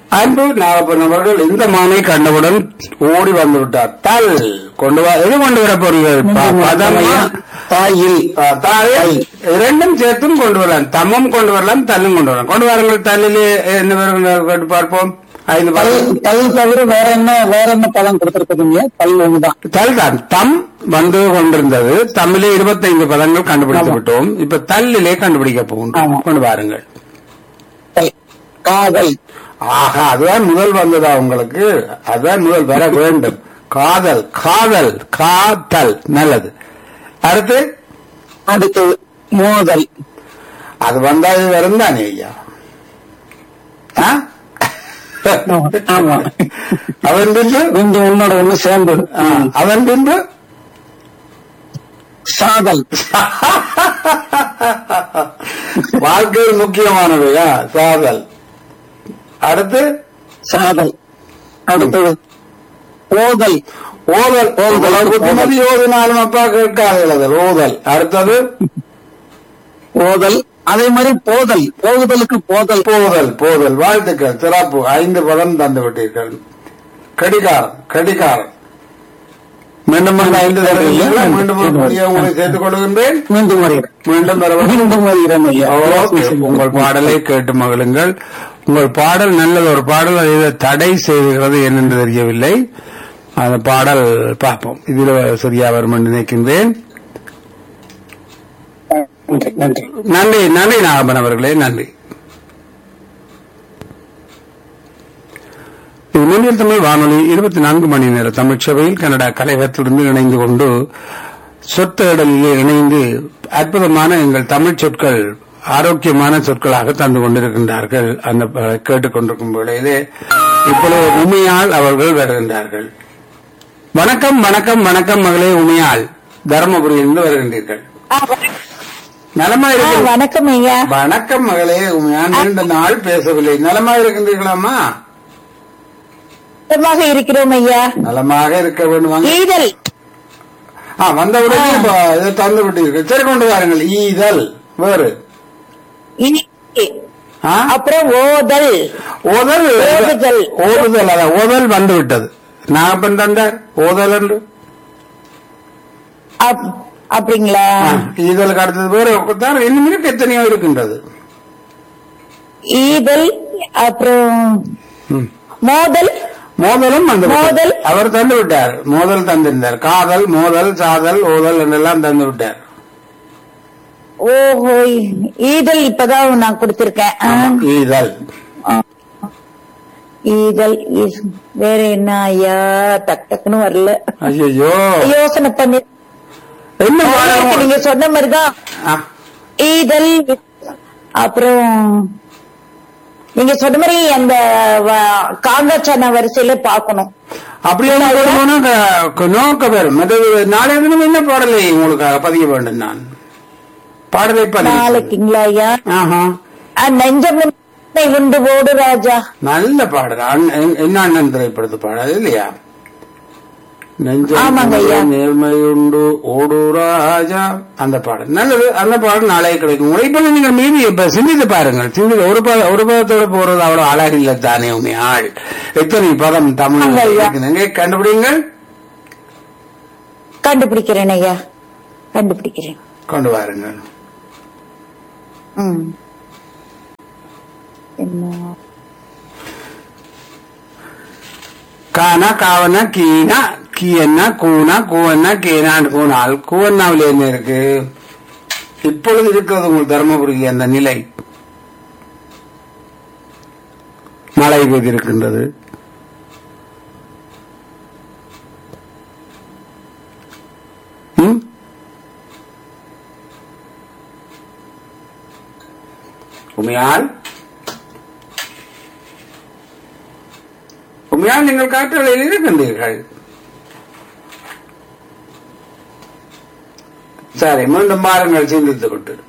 அன்பு நாகப்பன் அவர்கள் இந்த மானை கண்டவுடன் ஓடி வந்து விட்டார் தல் கொண்டு வா எது கொண்டு வர போறீர்கள் ப- பதமா தாயில் ஆ, தாயை இரண்டும் சேர்த்தும் கொண்டு வரலாம் தம்மம் கொண்டு வரலாம் தல்லும் கொண்டு வரலாம் கொண்டு வாருங்கள் தல்லிலே என்ன வருகிறது கேட்டு பார்ப்போம் ஐந்து பல் பதம் பல் தவிர வேற என்ன வேற என்ன பழம் கொடுத்திருக்குதுங்க பல் ஒண்ணுதான் தல் தான் தம் வந்து கொண்டிருந்தது தமிழே இருபத்தைந்து பதங்கள் கண்டுபிடித்து விட்டோம் இப்ப தல்லிலே கண்டுபிடிக்க போகின்றோம் ஆமா. கொண்டு வாருங்கள் பல். காதல் ஆஹா அதுதான் முதல் வந்ததா உங்களுக்கு அதுதான் முதல் வர வேண்டும் காதல் காதல் காத்தல் நல்லது அடுத்து அடுத்து மோதல் அது வந்தா இது வரும் தானே ஐயா ஆ? ஆமா அவன் பின்பு ரெண்டு ஒன்னோட ஒண்ணு சேர்ந்து ஆ, அவன் பின்பு சாதல் வாழ்க்கையில் முக்கியமானவையா காதல் அடுத்து சாதல் அடுத்தது ஓதல் ஓதல் ஓதல் புத்திமதி ஓதினாலும் அப்பா கேட்காது ஓதல் அடுத்தது ஓதல் அதே மாதிரி போதல் போகுதலுக்கு போதல் போதல் போதல் வாழ்த்துக்கள் சிறப்பு ஐந்து பதம் தந்து விட்டீர்கள் கடிகாரம் கடிகாரம் மீண்டும் மீண்டும் ஐந்து தருவீங்களா? மீண்டும் ஒரு புதிய உங்களை சேர்த்துக் கொள்கின்றேன் மீண்டும் வருகிறேன் மீண்டும் வர வேண்டும். மீண்டும் வருகிறேன் ஐயா ஓகே. உங்கள் பாடலை கேட்டு மகிழுங்கள் உங்கள் பாடல் நல்லது ஒரு பாடல் அதை இதை தடை செய்கிறது என்னென்று தெரியவில்லை அந்த பாடல் பார்ப்போம் இதுல சரியா வரும் என்று நினைக்கின்றேன் நன்றி நன்றி நன்றி நன்றி நாகப்பன் அவர்களே நன்றி இது முன்னில் தமிழ் வானொலி இருபத்தி நான்கு மணி நேர தமிழ் சபையில் கனடா கலைவரத்திலிருந்து இணைந்து கொண்டு சொத்தேடலில் இணைந்து அற்புதமான எங்கள் தமிழ் சொற்கள் ஆரோக்கியமான சொற்களாக தந்து கொண்டிருக்கின்றார்கள் அந்த ப- கேட்டுக்கொண்டிருக்கும் வேளையிலே இப்பொழுது உமையாள் அவர்கள் வருகின்றார்கள் வணக்கம் வணக்கம் வணக்கம் மகளே உமையாள் தருமபுரியிலிருந்து வருகின்றீர்கள் நலமா ஆ, இருக்கிறீர்கள் வணக்கம் ஐயா வணக்கம் மகளே உமையா நீண்ட நாள் பேசவில்லை நலமா இருக்கின்றீர்களாமா சுத்தமாக இருக்கிறோம் ஐயா நலமாக இருக்க வேண்டுமாங்க ஈதல் ஆ வந்தவுடனே இப்ப இதை தந்து விட்டீர்கள் சரி கொண்டு வாருங்கள் ஈதல் வேறு இனி ஆ? அப்புறம் ஓதல் ஓதல் ஓதுதல். ஓதுதல் அதான் ஓதல் வந்து விட்டது நாகப்பன் தந்தார் ஓதல் என்று அப்- அப்படிங்களா ஆ, ஈதலுக்கு அடுத்தது வேறு தான் இன்னும் இருக்கு எத்தனையோ இருக்கின்றது ஈதல் அப்புறம் ம். மோதல் மோதலும் வந்து விட்டது. மோதல். அவர் தந்து விட்டார் மோதல் தந்திருந்தார் காதல் மோதல் சாதல் ஓதல் என்றெல்லாம் தந்து விட்டார் ஓஹோ ஈதல் இப்பதான் நான் கொடுத்திருக்கேன் ஆ, ஈதல் ஆ. ஈதல் ஈஸ்- வேற என்ன ஐயா டக் டக்குன்னு வரல ஐயோ யோசனை பண்ணி என்ன பாடம்? நீங்க சொன்ன மாதிரிதான் ஆ, ஈதல் அப்புறம் நீங்க சொன்ன மாதிரி அந்த வ- காங்கச்சன வரிசையில பாக்கணும் அப்படியே போனா நோக்க பெறும் மற்றது நாளைய தினம் என்ன பாடலை உங்களுக்காக பதிய வேண்டும் நான் பாடலை பதிவு நாளைக்குங்களா ஐயா ஆஹா அஹ், நெஞ்சம் உன்னை உண்டு ஓடு ராஜா நல்ல பாடல் அண்ணன் என்- என்ன அண்ணன் திரைப்படத்து பாடல் இல்லையா நெஞ்சம் ஆமாங்க ஐயா. நேர்மையுண்டு ஓடு ராஜா அந்த பாடல் நல்லது அந்த பாடல் நாளைக்கு கிடைக்கும் உங்களுக்கு இப்ப நீங்க மீதி இப்ப சிந்தித்து பாருங்கள் சிந்தித்து ஒரு பத ஒரு பதத்தோட போறது அவ்வளவு அழகு இல்லை தானே உண்மை ஆள் எத்தனை பதம் தமிழ் ஆமாங்க ஐயா. இருக்குதுங்க கண்டுபிடிங்கள் கண்டுபிடிக்கிறேன் ஐயா கண்டுபிடிக்கிறேன் கொண்டு வாருங்கள் ம் என்ன கான காவன கீனா கீயன்னா கூனா கூவன்னா கீனான்னு கூனால் கூவன்னாவில் என்ன இருக்கு இப்பொழுது இருக்கிறது உங்கள் தர்மபுரியில் அந்த நிலை மழை பெய்திருக்கின்றது ம்? உமையால் உண்மையால் நீங்கள் காற்றலையில் இருக்கின்றீர்கள் சரி மீண்டும் பாருங்கள் சிந்தித்துக் விட்டு